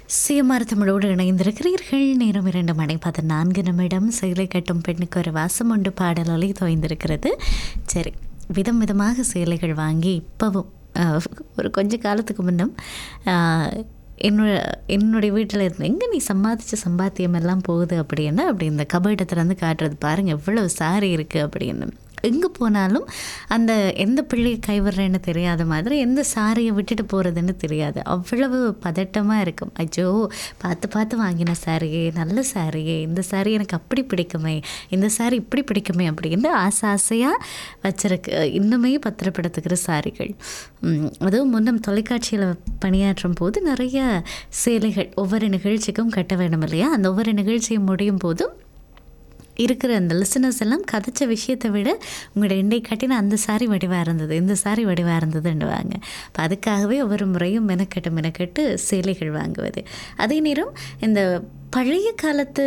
CMR தமிழோடு இணைந்திருக்கிறீர்கள் நேரம் இரண்டு மணி பதினான்கு நிமிடம் சேலை கட்டும் பெண்ணுக்கு ஒரு வாசம் உண்டு பாடல் ஒலி தோய்ந்திருக்கிறது சரி விதம் விதமாக சேலைகள் வாங்கி இப்போவும் ஆஹ், ஒரு கொஞ்ச காலத்துக்கு முன்னம் ஆஹ், என்னோட என்னுடைய வீட்டில் இருந்து எங்கே நீ சம்பாதிச்ச சம்பாத்தியம் எல்லாம் போகுது அப்படின்னு அப்படி இந்த கபடை திறந்து காட்டுறது பாருங்கள் எவ்வளவு சாரி இருக்குது அப்படின்னு எங்கே போனாலும் அந்த எந்த பிள்ளையை கைவிடுறேன்னு தெரியாத மாதிரி எந்த சாரியை விட்டுட்டு போகிறதுன்னு தெரியாது அவ்வளவு பதட்டமாக இருக்கும் ஐயோ பார்த்து பார்த்து வாங்கின சாரியே நல்ல சாரியே இந்த சாரி எனக்கு அப்படி பிடிக்குமே இந்த சாரி இப்படி பிடிக்குமே அப்படின்னு ஆசை ஆசையாக வச்சிருக்கு இன்னுமே பத்திரப்படுத்துகிற சாரிகள் உம், அதுவும் முன்னம் தொலைக்காட்சியில் பணியாற்றும் போது நிறைய சேலைகள் ஒவ்வொரு நிகழ்ச்சிக்கும் கட்ட வேணும் இல்லையா அந்த ஒவ்வொரு நிகழ்ச்சியும் முடியும் போதும் இருக்கிற அந்த லிசனர்ஸ் எல்லாம் கதைச்ச விஷயத்தை விட உங்களோட எண்டை கட்டின அந்த சாரி வடிவாக இருந்தது இந்த சாரி வடிவாக இருந்ததுன்னுவாங்க அப்போ அதுக்காகவே ஒவ்வொரு முறையும் மெனக்கெட்டு மெனக்கெட்டு சேலைகள் வாங்குவது அதே நேரம் இந்த பழைய காலத்து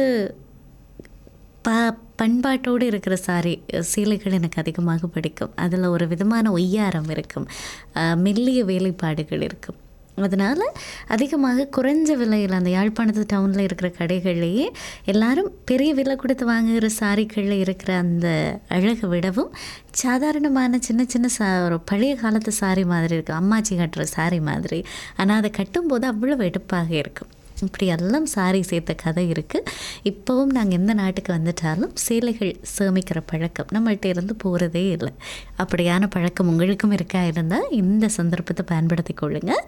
ப பண்பாட்டோடு இருக்கிற சாரி சீலைகள் எனக்கு அதிகமாக பிடிக்கும் அதில் ஒரு விதமான ஒய்யாரம் இருக்கும் அஹ், மெல்லிய வேலைப்பாடுகள் இருக்கும் அதனால் அதிகமாக குறைஞ்ச விலையில் அந்த யாழ்ப்பாணத்து டவுனில் இருக்கிற கடைகள்லேயே எல்லாரும் பெரிய விலை கொடுத்து வாங்குகிற சாரிகளில் இருக்கிற அந்த அழகை விடவும் சாதாரணமான சின்ன சின்ன சா ஒரு பழைய காலத்து சாரி மாதிரி இருக்கும் அம்மாச்சி கட்டுற சாரி மாதிரி ஆனால் அதை கட்டும்போது அவ்வளோ வெடுப்பாக இருக்கும் இப்படி எல்லாம் சாரி சேர்த்த கதை இருக்குது இப்போவும் நாங்கள் எந்த நாட்டுக்கு வந்துட்டாலும் சேலைகள் சேமிக்கிற பழக்கம் நம்மள்ட்ட இருந்து போகிறதே இல்லை அப்படியான பழக்கம் உங்களுக்கும் இருக்கா இருந்தால் இந்த சந்தர்ப்பத்தை பயன்படுத்தி கொள்ளுங்கள்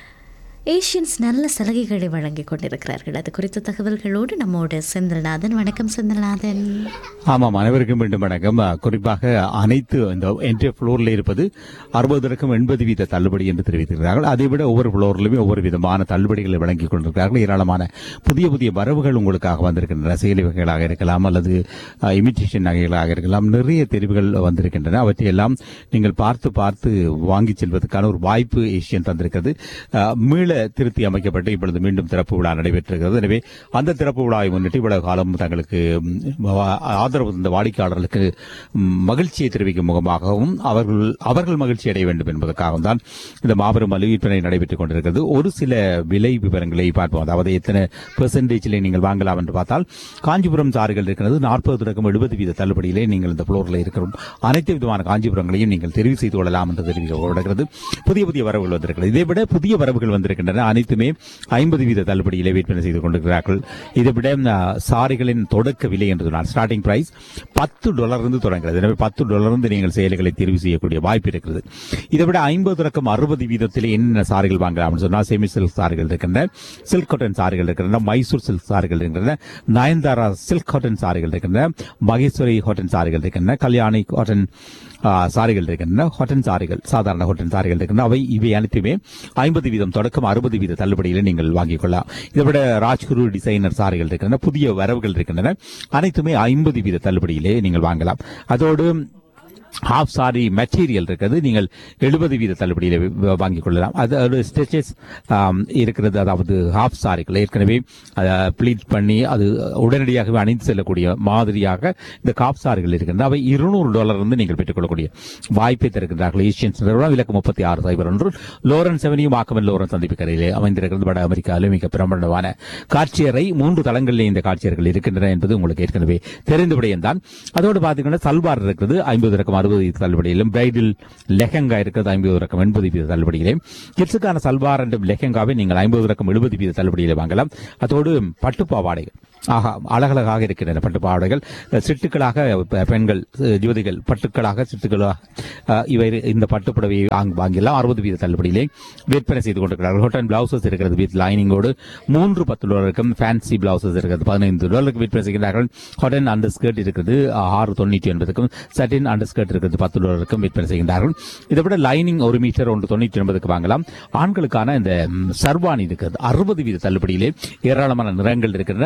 ஏஷியன்ஸ் நல்ல சலுகைகளை வழங்கி கொண்டிருக்கிறார்கள் அது குறித்த தகவல்களோடு நம்மோட செந்தில்நாதன் வணக்கம் செந்தில்நாதன் ஆமாம் அனைவருக்கும் மீண்டும் வணக்கம் அஹ், குறிப்பாக அனைத்து இந்த என்ட்ரி ஃப்ளோரில் இருப்பது அறுபதற்கும் எண்பது வீத தள்ளுபடி என்று தெரிவித்திருக்கிறார்கள் அதைவிட ஒவ்வொரு ஃப்ளோரிலுமே ஒவ்வொரு விதமான தள்ளுபடிகளை வழங்கிக் கொண்டிருக்கிறார்கள் ஏராளமான புதிய புதிய வரவுகள் உங்களுக்காக வந்திருக்கின்றன செயலி வகைகளாக இருக்கலாம் அல்லது இமிட்டேஷன் நகைகளாக இருக்கலாம் நிறைய தெரிவுகள் வந்திருக்கின்றன அவற்றையெல்லாம் நீங்கள் பார்த்து பார்த்து வாங்கி செல்வதற்கான ஒரு வாய்ப்பு ஏஷியன் தந்திருக்கிறது அஹ், மீள திருத்தி அமைக்கப்பட்டு இப்பொழுது மீண்டும் திறப்பு விழா நடைபெற்றிருக்கிறது எனவே அந்த திறப்பு விழாவை முன்னிட்டு இவ்வளவு காலம் தங்களுக்கு ம், வா- ஆதரவு தந்த வாடிக்கையாளர்களுக்கு ம், மகிழ்ச்சியை தெரிவிக்கும் முகமாகவும் அவர்கள் அவர்கள் மகிழ்ச்சி அடைய வேண்டும் என்பதற்காகவும் தான் இந்த மாபெரும் மலிவு விற்பனை நடைபெற்றுக் கொண்டிருக்கிறது ஒரு சில விலை விவரங்களை பார்ப்போம் அதாவது எத்தனை பெர்சன்டேஜில் நீங்கள் வாங்கலாம் என்று பார்த்தால் காஞ்சிபுரம் சாறுகள் இருக்கிறது நாற்பது தொடக்கம் எழுபது வீத தள்ளுபடியிலே நீங்கள் இந்த புளோரில் இருக்கிற அனைத்து விதமான காஞ்சிபுரங்களையும் நீங்கள் தெரிவு செய்து கொள்ளலாம் என்று தெரிவிக்கப்படுகிறது புதிய புதிய வரவுகள் வந்திருக்கிறது இதை விட புதிய வரவுகள் வந்திருக்கின்றன அனைத்துமே ஐம்பது வீத தள்ளுபடியிலே விற்பனை செய்து கொண்டிருக்கிறார்கள் இதை விட அஹ், சாரிகளின் தொடக்க விலை என்று சொன்னால் ஸ்டார்டிங் பிரைஸ் பத்து டாலர் இருந்து தொடங்குகிறது எனவே பத்து டாலர் இருந்து நீங்கள் செயல்களை தெரிவு செய்யக்கூடிய வாய்ப்பு இருக்கிறது இதை விட ஐம்பது தொடக்கம் அறுபது வீதத்தில் என்னென்ன சாரிகள் வாங்கலாம் சொன்னால் செமி சில்க் சாரிகள் இருக்கின்றன சில்க் காட்டன் சாரிகள் இருக்கின்றன மைசூர் சில்க் சாரிகள் இருக்கின்றன நயன்தாரா சில்க் காட்டன் சாரிகள் இருக்கின்றன மகேஸ்வரி காட்டன் சாரிகள் இருக்கின்றன கல்யாணி காட்டன் ஆ, சாரிகள் இருக்கின்றன ஹாட்டன் சாரிகள் சாதாரண ஹாட்டன் சாரிகள் இருக்கின்றன அவை இவை அனைத்துமே ஐம்பது வீதம் தொடக்கம் அறுபது வீத தள்ளுபடியில் நீங்கள் வாங்கிக் கொள்ளலாம் இதை விட ராஜ்குரு டிசைனர் சாரிகள் இருக்கின்றன புதிய வரவுகள் இருக்கின்றன அனைத்துமே ஐம்பது வீத தள்ளுபடியிலே நீங்கள் வாங்கலாம் அதோடு ஹாஃப் சாரி மெட்டீரியல் இருக்கிறது நீங்கள் எழுபது வீத தள்ளுபடியில் வ- வாங்கிக் கொள்ளலாம் அது ஸ்டிச்சஸ் இருக்கிறது அதாவது ஹாஃப் சாரிகள் ஏற்கனவே ப்ளீட் பண்ணி அது உடனடியாகவே அணிந்து செல்லக்கூடிய மாதிரியாக இந்த காப் சாரிகள் இருக்கின்றன அவை இருநூறு டாலர் இருந்து நீங்கள் பெற்றுக்கொள்ளக்கூடிய வாய்ப்பை தருகின்றார்கள் ஏஷியன்ஸ் நிறுவனம் இலக்கு முப்பத்தி ஆறு சைபர் ஒன்று லோரன்ஸ் அவென்யூ மாக்கமன் லோரன்ஸ் சந்திப்பு கரையிலே அமைந்திருக்கிறது வட அமெரிக்காவிலே மிக பிரபலமான காட்சியறை மூன்று தளங்களிலே இந்த காட்சியர்கள் இருக்கின்றன என்பது உங்களுக்கு ஏற்கனவே தெரிந்த விடயம்தான் அதோடு பார்த்தீங்கன்னா சல்வார் இருக்கிறது ஐம்பது ரக்கம் அறுபது வீத தள்ளுபடியிலும் பிரைடில் லெஹங்கா இருக்கிறது ஐம்பது ரக்கம் எண்பது வீத தள்ளுபடியிலும் கிட்ஸுக்கான சல்வார் என்றும் லெஹங்காவை நீங்கள் ஐம்பது ரக்கம் எழுபது வீத தள்ளுபடியில் வாங்கலாம் அதோடு பட்டு பாவாடைகள் ஆஹா அழகழகாக இருக்கின்றன பட்டு பாவாடைகள் சிட்டுக்களாக பெ- பெண்கள் அஹ், யுவதிகள் பட்டுக்களாக சிட்டுக்களாக அஹ், இவை இந்த பட்டு புடவையை வாங்க- வாங்கிடலாம் அறுபது வீத தள்ளுபடியிலே விற்பனை செய்து கொண்டிருக்கிறார்கள் ஹோட்டன் பிளவுசஸ் இருக்கிறது வித் லைனிங்கோடு மூன்று பத்து டாலருக்கும் ஃபேன்சி பிளவுசஸ் இருக்கிறது பதினைந்து டாலருக்கு விற்பனை செய்கிறார்கள் ஹாட்டன் அண்டர் ஸ்கர்ட் இருக்கிறது ஆறு தொண்ணூற்றி ஒன்பதுக்கும் சட்டின் அண்டர் ஸ்கர்ட் இருக்கிறது பத்து டாலருக்கும் விற்பனை செய்கின்றார்கள் இதை விட லைனிங் ஒரு மீட்டர் ஒன்று தொண்ணூற்றி ஒன்பதுக்கு வாங்கலாம் ஆண்களுக்கான இந்த ம், சர்வாணி இருக்கிறது அறுபது வீத தள்ளுபடியிலே ஏராளமான நிறங்கள் இருக்கின்றன ஏராளமான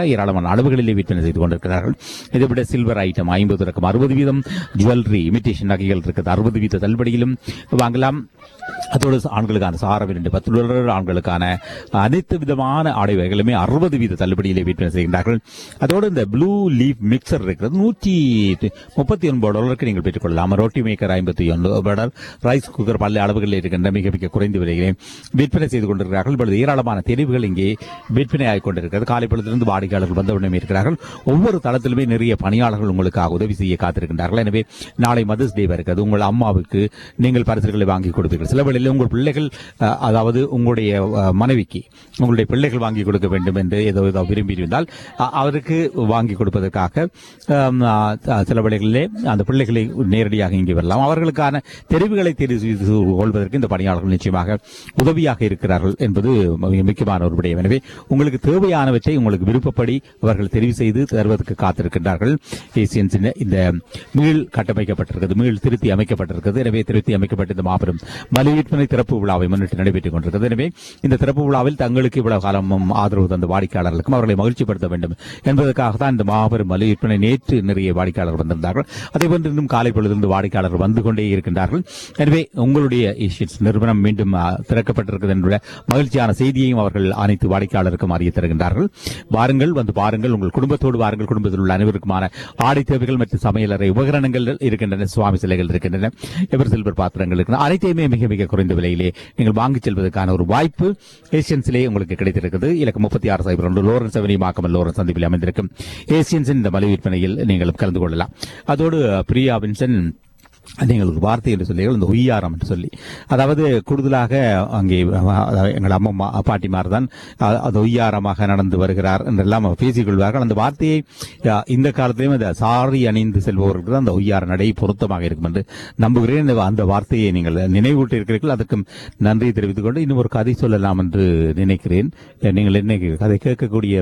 விதமான அளவுகளிலே விற்பனை செய்து கொண்டிருக்கிறார்கள் இதை விட சில்வர் ஐட்டம் ஐம்பது ரகம் அறுபது வீதம் ஜுவல்லரி இமிட்டேஷன் நகைகள் இருக்குது அறுபது வீத தள்ளுபடியிலும் வாங்கலாம் அதோடு ஆண்களுக்கான சாரம் இரண்டு பத்து டாலர் ஆண்களுக்கான அனைத்து விதமான ஆடை வகைகளுமே அறுபது வீத தள்ளுபடியிலே விற்பனை செய்கின்றார்கள் அதோடு இந்த ப்ளூ லீஃப் மிக்சர் இருக்கிறது நூற்றி முப்பத்தி ஒன்பது டாலருக்கு நீங்கள் பெற்றுக்கொள்ளலாம் ரொட்டி மேக்கர் ஐம்பத்தி ஒன்பது டாலர் ரைஸ் குக்கர் பல அளவுகளில் இருக்கின்ற மிக மிக குறைந்த விலையிலே விற்பனை செய்து கொண்டிருக்கிறார்கள் இப்பொழுது ஏராளமான தெரிவுகள் இங்கே விற்பனை ஆகிக் கொண்டிருக்கிறது காலை பொழுதிலிருந்து வாடிக்கையாளர்கள் வந்தவுடனே இருக்கிறார்கள் ஒவ்வொரு தளத்திலுமே நிறைய பணியாளர்கள் உங்களுக்காக உதவி செய்ய காத்திருக்கின்றார்கள் எனவே நாளை மதர்ஸ் டே வருகிறது உங்கள் அம்மாவுக்கு நீங்கள் பரிசுகளை வாங்கி கொடுப்பீர்கள் சில வேளையில் உங்கள் பிள்ளைகள் அஹ், அதாவது உங்களுடைய அஹ், மனைவிக்கு உங்களுடைய பிள்ளைகள் வாங்கி கொடுக்க வேண்டும் என்று ஏதோ ஏதோ விரும்பியிருந்தால் அ- அவருக்கு வாங்கி கொடுப்பதற்காக அம், அ, சில வேளைகளிலே அந்த பிள்ளைகளை நேரடியாக இங்கே வரலாம் அவர்களுக்கான தெரிவுகளை தெரிவு செய்து கொள்வதற்கு இந்த பணியாளர்கள் நிச்சயமாக உதவியாக இருக்கிறார்கள் என்பது மிக முக்கியமான ஒரு விடயம் எனவே உங்களுக்கு தேவையானவற்றை உங்களுக்கு விருப்பப்படி அவர்கள் தெரிவு செய்து தருவதற்கு காத்திருக்கின்றார்கள் ஏசியன்ஸ் இந்த மீள் கட்டமைக்கப்பட்டிருக்கிறது மீள் திருத்தி அமைக்கப்பட்டிருக்கிறது எனவே திருத்தி அமைக்கப்பட்ட இந்த மாபெரும் மலிவு விற்பனை திறப்பு விழாவை முன்னிட்டு நடைபெற்றுக் கொண்டிருக்கிறது எனவே இந்த திறப்பு விழாவில் தங்களுக்கு இவ்வளவு காலமும் ஆதரவு தந்த வாடிக்கையாளர்களுக்கும் அவர்களை மகிழ்ச்சிப்படுத்த வேண்டும் என்பதற்காக தான் இந்த மாபெரும் மலிவு விற்பனை நேற்று நிறைய வாடிக்கையாளர்கள் வந்திருந்தார்கள் அதேபோன்று இன்னும் காலை பொழுதிலிருந்து வாடிக்கையாளர்கள் வந்து கொண்டே இருக்கின்றார்கள் எனவே உங்களுடைய ஏஷியன்ஸ் நிறுவனம் மீண்டும் ஆ, திறக்கப்பட்டிருக்கிறது என்ற மகிழ்ச்சியான செய்தியையும் அவர்கள் அனைத்து வாடிக்கையாளருக்கும் அறிய தருகின்றார்கள் வாருங்கள் வந்து பாருங்கள் உங்கள் குடும்பத்தோடு வாருங்கள் குடும்பத்தில் உள்ள அனைவருக்குமான ஆடை தேவைகள் மற்றும் சமையலறை உபகரணங்கள் இருக்கின்றன சுவாமி சிலைகள் இருக்கின்றன எவர் சில்வர் பாத்திரங்கள் இருக்கின்றன அனைத்தையுமே மிக மிக குறைந்த விலையிலே நீங்கள் வாங்கிச் செல்வதற்கான ஒரு வாய்ப்பு ஏசியன்ஸிலே உங்களுக்கு கிடைத்திருக்கிறது இலக்கு முப்பத்தி ஆறு சைபர் ஒன்று லோரன்ஸ் அவனி மாக்கமல் லோரன்ஸ் சந்திப்பில் அமைந்திருக்கும் ஏசியன்ஸின் இந்த மலை விற்பனையில் நீங்கள் கலந்து கொள்ளலாம் அதோடு பிரியா வின்சன் நீங்கள் ஒரு வார்த்தை என்று சொல்லீர்கள் இந்த உய்யாரம் என்று சொல்லி அதாவது கூடுதலாக அங்கே அதாவது எங்கள் அம்மா பாட்டிமார் தான் அ- அது உய்யாரமாக நடந்து வருகிறார் என்றெல்லாம் பேசிக் கொள்வார்கள் அந்த வார்த்தையை அ, இந்த காலத்திலும் அந்த சாரி அணிந்து செல்பவர்களுக்கு தான் அந்த உய்யார நடை பொருத்தமாக இருக்கும் என்று நம்புகிறேன் இந்த- அந்த வார்த்தையை நீங்கள் நினைவூட்டி இருக்கிறீர்கள் அதற்கும் நன்றி தெரிவித்துக் கொண்டு இன்னும் ஒரு கதை சொல்லலாம் என்று நினைக்கிறேன் நீங்கள் என்ன கதை கேட்கக்கூடிய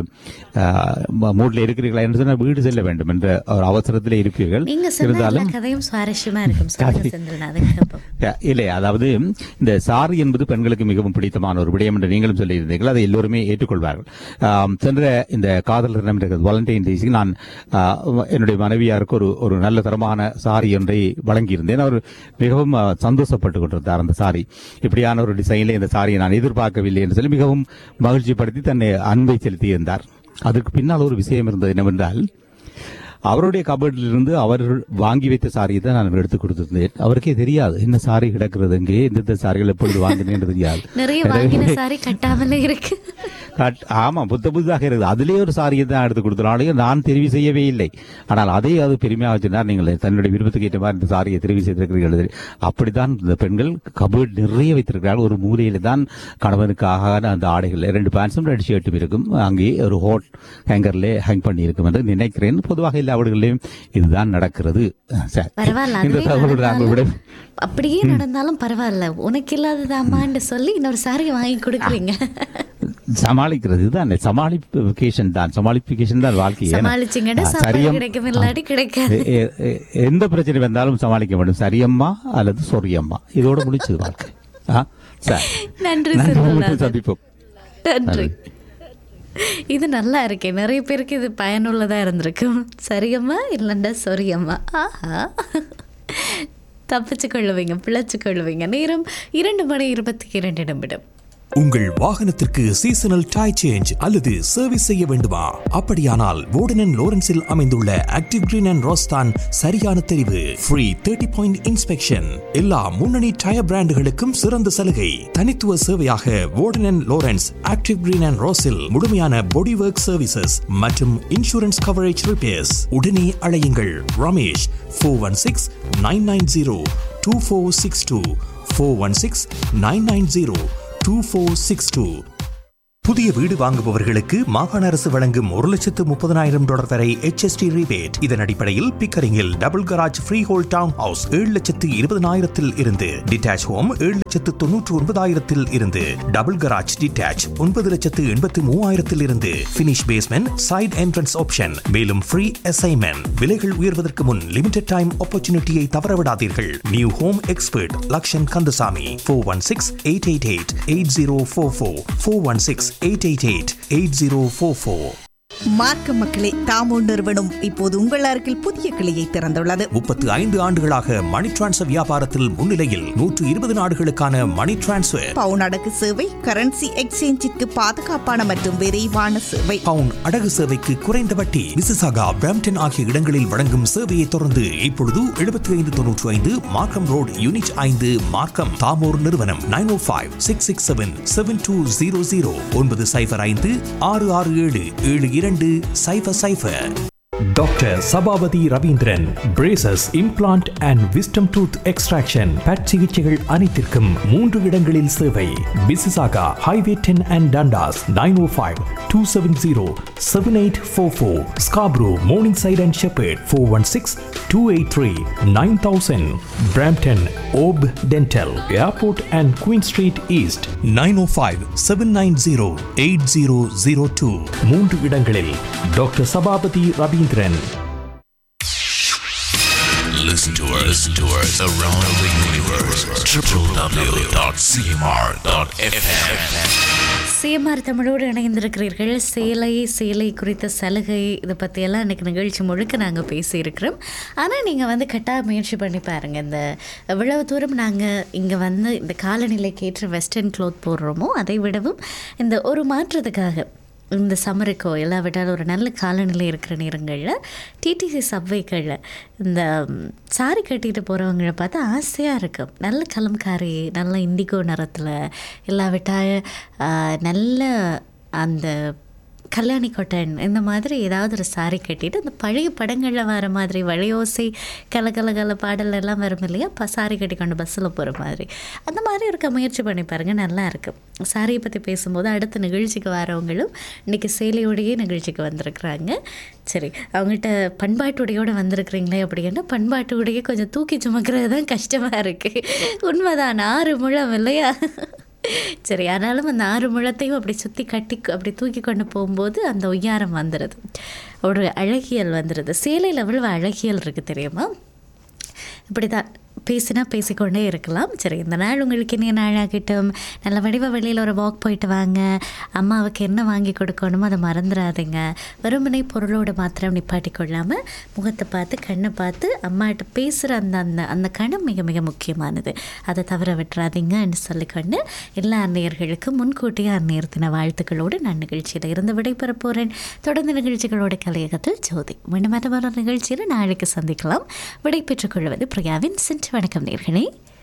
மூட்டில் இருக்கிறீர்களா என்று சொன்னால் வீடு செல்ல வேண்டும் என்ற ஒரு அவசரத்திலே இருப்பீர்கள் நீங்க சொன்ன எல்லா கதையும் சுவாரஸ்யமா இருக்கும் சொல்லுங்க செந்தில் அதுக்கு அப்புறம். அஹ் இல்லை அதாவது இந்த சாரி என்பது பெண்களுக்கு மிகவும் பிடித்தமான ஒரு விடயம் என்று நீங்களும் சொல்லியிருந்தீர்கள் அதை எல்லோருமே ஏற்றுக்கொள்வார்கள் ஆம், சென்ற இந்த காதலர் தினம் இருக்கிறது வாலண்டைன் டேஸுக்கு நான் ஆஹ், என்னுடைய மனைவியாருக்கு ஒரு ஒரு நல்ல தரமான சாரி ஒன்றை வழங்கியிருந்தேன் அவர் மிகவும் ஆஹ், சந்தோஷப்பட்டு கொண்டிருந்தார் அந்த சாரி இப்படியான ஒரு டிசைனில் இந்த சாரியை நான் எதிர்பார்க்கவில்லை என்று சொல்லி மிகவும் மகிழ்ச்சிப்படுத்தி தன்னை அன்பை செலுத்தியிருந்தார் அதற்கு பின்னால் ஒரு விஷயம் இருந்தது என்னவென்றால் அவருடைய கபடில் இருந்து அவர் வாங்கி வைத்த சாரியை தான் நான் எடுத்து கொடுத்திருந்தேன் அவருக்கே தெரியாது என்ன சாரி கிடக்கிறது எங்கே எந்தெந்த சாரிகள் எப்பொழுது வாங்கினேன் தெரியாது நிறைய வாங்கின சாரி கட்டாமலே இருக்கு கட்- ஆமா புத்த புதிதாக இருக்குது அதிலே ஒரு சாரியை தான் எடுத்து கொடுத்தனாலையும் நான் தெரிவு செய்யவே இல்லை ஆனால் அதை அது பெருமையாக வச்சிருந்தார் நீங்கள் தன்னுடைய விருப்பத்துக்கு ஏற்ற மாதிரி இந்த சாரியை தெரிவு செய்திருக்கிறீர்கள் அப்படித்தான் இந்த பெண்கள் கபோர்ட் நிறைய வைத்திருக்கிறார்கள் ஒரு மூலையில தான் கணவனுக்காக அந்த ஆடைகள் ரெண்டு பேண்ட்ஸும் ரெண்டு ஷர்ட்டும் இருக்கும் அங்கே ஒரு ஹோட் ஹேங்கர்ல ஹேங் பண்ணி இருக்கும் என்று நினைக்கிறேன் பொதுவாக எல்லா வீடுகளிலும் இதுதான் நடக்கிறது சரி. பரவாயில்ல இந்த அதுவே தகவல் நாங்கள் விட நடந்தாலும் அப்படியே நடந்தாலும் பரவாயில்ல உனக்கு இல்லாததாமான்னு சொல்லி இன்னொரு சாரி வாங்கி கொடுக்குறீங்க சமாளிக்கிறது தான் சமாளிப்பிகேஷன் தான் சமாளிப்பிகேஷன் தான் வாழ்க்கை ஏன்னா, சமாளிச்சிங்கன்னா ஆ, சாப்பாடு சரியம் கிடைக்கும் இல்லாட்டி கிடைக்காது எ- எ- எ- எந்த பிரச்சனை வந்தாலும் சமாளிக்க வேண்டும் சரியம்மா அல்லது சொரியம்மா இதோட முடிச்சது வாழ்க்கை ஆ, சரி. நன்றி நன்றி, செல்வராஜன். மீண்டும் சந்திப்போம் நன்றி இது நல்லா இருக்கே நிறைய பேருக்கு இது பயனுள்ளதா இருந்திருக்கும் சரியம்மா இல்லைண்டா சொரியம்மா ஆஹா தப்பிச்சு கொள்ளுவீங்க பிழைச்சு கொள்ளுவீங்க நேரம் இரண்டு மணி இருபத்தி இரண்டு நிமிடம் உங்கள் வாகனத்திற்கு சீசனல் டை சேஞ்ச் அல்லது சர்வீஸ் செய்ய வேண்டுமா அப்படியானால் வோர்டன் லோரன்ஸில் அமைந்துள்ள ஆக்டிவ் கிரீன் அண்ட் ரோஸ்தான் சரியான தெரிவு ஃப்ரீ தேர்ட்டி பாயிண்ட் இன்ஸ்பெக்ஷன் எல்லா முன்னணி டயர் பிராண்டுகளுக்கும் சிறந்த சலுகை தனித்துவ சேவையாக Warden Lawrence Active Green and ரோஸில் முழுமையான பாடி ஒர்க் சர்வீசஸ் மற்றும் இன்சூரன்ஸ் கவரேஜ் ரிப்பேர்ஸ் உடனே அழையுங்கள் Ramesh four one six nine nine zero two four six two four one six nine nine zero two four six two புதிய வீடு வாங்குபவர்களுக்கு மாகாண அரசு வழங்கும் ஒரு லட்சத்து முப்பதனாயிரம் டாலர் வரை HST rebate இதன் அடிப்படையில் பிக்கரிங்கில் double garage freehold town house ஏழு லட்சத்து இருபதனாயிரத்தில் இருந்து டிட்டாச் ஹோம் ஏழு லட்சத்து தொன்னூற்று ஒன்பதாயிரத்தில் இருந்து டபுள் கராஜ் டிட்டாச் ஒன்பது லட்சத்து எண்பத்து மூவாயிரத்தில் இருந்து finish basement side entrance option மேலும் ஃப்ரீ அசைன்மெண்ட் விலைகள் உயர்வதற்கு முன் லிமிடெட் டைம் ஆப்பர்ச்சுனிட்டியை தவறவிடாதீர்கள் new home expert Lakshan Kandasamy four one six eight eight eight eight zero four four four one six eight eight eight eight zero four four மார்க்க மக்களே தாமோ நிறுவனம் இப்போது உங்கள் அருகில் புதிய கிளையை திறந்துள்ளது முப்பத்து ஐந்து ஆண்டுகளாக மணி டிரான்ஸ்ஃபர் வியாபாரத்தில் முன்னிலையில் நூற்று இருபது நாடுகளுக்கான மணி டிரான்ஸ்ஃபர் பவுன் அடகு சேவை கரன்சி எக்ஸ்சேஞ்சிற்கு பாதுகாப்பான மற்றும் விரைவான சேவை பவுன் அடகு சேவைக்கு குறைந்த வட்டி விசிசாகா பிராம்டன் ஆகிய இடங்களில் வழங்கும் சேவையை தொடர்ந்து இப்பொழுது எழுபத்தி ஐந்து தொன்னூற்றி ஐந்து மார்க்கம் ரோடு யூனிட் ஐந்து மார்க்கம் தாமோர் நிறுவனம் nine O five six six seven seven two zero zero ஒன்பது சைஃபர் ஐந்து ஆறு ஆறு ஏழு ஏழு இரண்டு சைஃபர் சைஃபர் doctor Sabapathy Ravindran braces implant and wisdom tooth extraction பட் சிகிச்சைகள் அனைத்திற்கும் மூன்று இடங்களில் சேவை Mississauga highway ten and Dundas nine O five two seven zero seven eight four four Scarborough Morningside and Sheppard four one six two eight three nine thousand Brampton ஓப் dental airport and Queen street east nine O five seven nine zero eight zero zero two மூன்று இடங்களில் doctor Sabapathy Ravindran Listen to us, listen to us around the universe. www.cmr.fm. CMR தமிழோடு இணைந்திருக்கிறீர்கள் சேலை சேலை குறித்த சலுகை இதை பற்றியெல்லாம் இன்றைக்கி நிகழ்ச்சி முழுக்க நாங்கள் பேசியிருக்கிறோம் ஆனால் நீங்கள் வந்து கட்டாய முயற்சி பண்ணி பாருங்கள் இந்த எவ்வளவு தூரம் நாங்கள் இங்கே வந்து இந்த காலநிலைக்கு ஏற்ற வெஸ்டர்ன் க்ளோத் போடுறோமோ அதை விடவும் இந்த ஒரு மாற்றத்துக்காக இந்த சம்மருக்கோ இல்லாவிட்டால் ஒரு நல்ல காலநிலை இருக்கிற நேரங்களில் டிடிசி சப்வைகளில் இந்த சாரி கட்டிட்டு போகிறவங்கள பார்த்தா ஆசையாக இருக்கும் நல்ல கலம்காரி நல்ல இண்டிகோ நிறத்தில் இல்லாவிட்டால் ஆஹ், நல்ல அந்த கல்யாணி கொட்டன் இந்த மாதிரி ஏதாவது ஒரு சாரி கட்டிட்டு அந்த பழைய படங்களில் வர மாதிரி வளையோசை கல கல கல பாடல் எல்லாம் வரும் இல்லையா இப்போ சாரி கட்டி கொண்டு பஸ்ஸில் போகிற மாதிரி அந்த மாதிரி இருக்க முயற்சி பண்ணி பாருங்கள் நல்லா இருக்கும் சாரியை பற்றி பேசும்போது அடுத்த நிகழ்ச்சிக்கு வரவங்களும் இன்றைக்கி சேலையோடையே நிகழ்ச்சிக்கு வந்திருக்கிறாங்க சரி அவங்ககிட்ட பண்பாட்டு உடையோட வந்திருக்கிறீங்களே அப்படின்னா பண்பாட்டு உடையை கொஞ்சம் தூக்கி சுமக்கிறது தான் கஷ்டமாக இருக்குது உண்மைதான் ஆறு முழம் இல்லையா சரி ஆனாலும் அந்த ஆறு முழத்தையும் அப்படி சுற்றி கட்டி அப்படி தூக்கி கொண்டு போகும்போது அந்த ஒய்யாரம் வந்துடுது ஒரு அழகியல் வந்துடுது சேலையில் எவ்வளவு அழகியல் இருக்குது தெரியுமா இப்படி தான் பேசினா பேசிக்கொண்டே இருக்கலாம் சரி இந்த நாள் உங்களுக்கு இனிய நாளாகட்டும் நல்ல வடிவ வெளியில் ஒரு வாக் போயிட்டு வாங்க அம்மாவுக்கு என்ன வாங்கி கொடுக்கணுமோ அதை மறந்துடாதீங்க வெறுமனை பொருளோட மாத்திரம் நிப்பாட்டி கொள்ளாமல் முகத்தை பார்த்து கண்ணை பார்த்து அம்மாட்ட பேசுகிற அந்த அந்த அந்த கணம் மிக மிக முக்கியமானது அதை தவற விட்டுறாதீங்கன்னு சொல்லிக்கொண்டு எல்லா அந்நியர்களுக்கும் முன்கூட்டியே அந்நியர் தின வாழ்த்துக்களோடு நான் நிகழ்ச்சியில் இருந்து விடைபெற போகிறேன் தொடர்ந்து நிகழ்ச்சிகளோட கலையகத்தில் ஜோதி மீண்டும் மற்ற நிகழ்ச்சியில் நாளைக்கு சந்திக்கலாம் விடை பெற்றுக் கொள்வது பிரியாவின் சென்று வணக்கம் நேர்களே